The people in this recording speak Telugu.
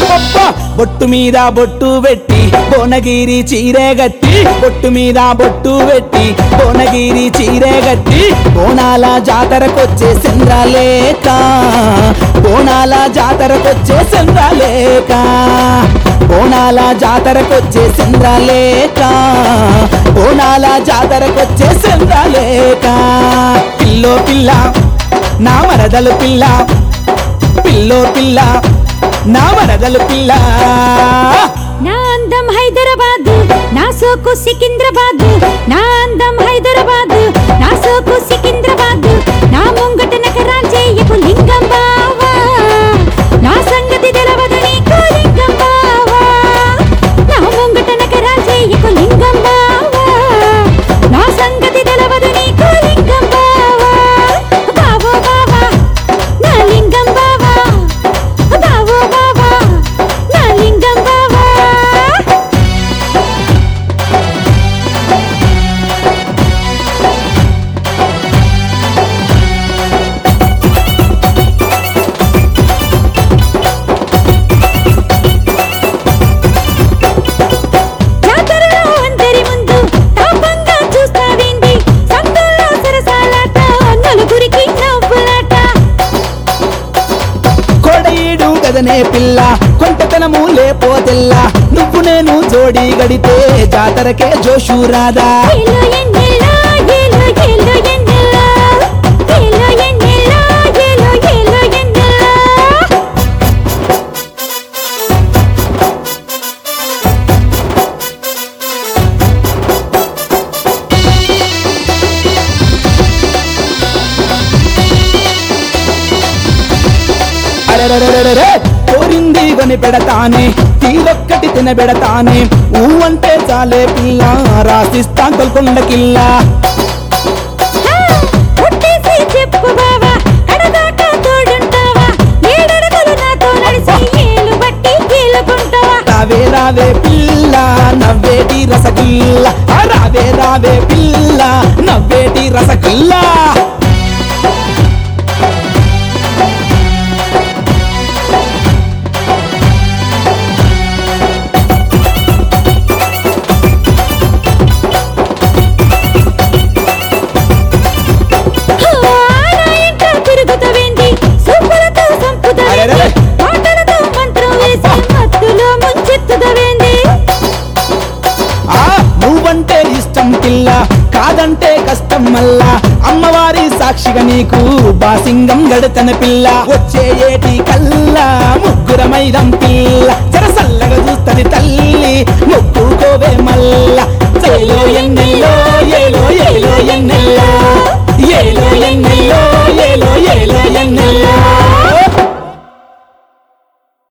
అబ్బబ్బబ్బా! బొట్టు మీద బొట్టు పెట్టి భువనగిరి చీరే గట్టి బొట్టు మీద బొట్టు పెట్టి భువనగిరి చీరే గట్టి బోనాల జాతరకొచ్చే చంద్రలేక బోనాల జాతరకొచ్చే చంద్రలేక బోనాల జాతరకొచ్చే చంద్రలేక బోనాల జాతరకొచ్చే చంద్రలేక పిల్లో పిల్ల నా మరదలు పిల్ల పిల్లో పిల్ల నా మరదలు పిల్ల నా అందం హైదరాబాద్ నా సోకు సికింద్రాబాద్ నా అందం హైదరాబాద్ నా సోకు సికింద్రాబాద్ నా ముంగట నకరాలు చేయకు లింగం బావా నా సంగతి తెలవదు నీకు లింగం బావా నా ముంగట నకరాలు చేయకు లింగం బావా నా సంగతి తెలవదు నీకు లింగం బావా బావో బావా నా లింగం బావా బావో బావా నా లింగం బావా జాతరలో అందరి ముందు తాపంగా చూస్తావేంది సందుల్లో సరసాలాట నలుగురికి నవ్వులాట కొడయిడు గదనే పిల్ల కొంటతనము లేపోతెల్ల నువ్వు నేను జోడి గడితే జాతరకే జోషు రాదా ఏలో ఎన్నెల్లో ఏలో ఏలో ఎన్నెల్లో ఏలో ఎన్నెల్లో ఏలో ఏలో ఎన్నెల్లో అరెరెరెరెరె, కోరింది కొని పెడతానే తీరొక్కటి తినబెడతానే ఊ అంటే చాలే పిల్ల రాసిస్తా గొల్కొండ కిల్లా ఒట్టేసి చెప్పు బావా కడదాకా తోడుంటావా ఏడడుగులు నాతో నడిచి ఏలు బట్టి కీలుకుంటావా రావే రావే పిల్ల నవ్వేటి రసగుల్ల ఆ రావే రావే పిల్ల నవ్వేటి రసగుల్లా ఆనా ఇంట తిరుగుతవేంది సూపులతో సంపుతవేంది అరెరెరె. మాటలతో మంత్రం వేసి మత్తులో ముంచెత్తుదవేంది ఆ నువ్వంటే ఇష్టం పిల్ల కాదంటే కష్టం మల్లా అమ్మవారి సాక్షిగా నీకు బాసింగం గడతన పిల్ల వచ్చే ఏటి కల్లా ముగ్గురమైదం పిల్ల జరసల్లగా చూస్తది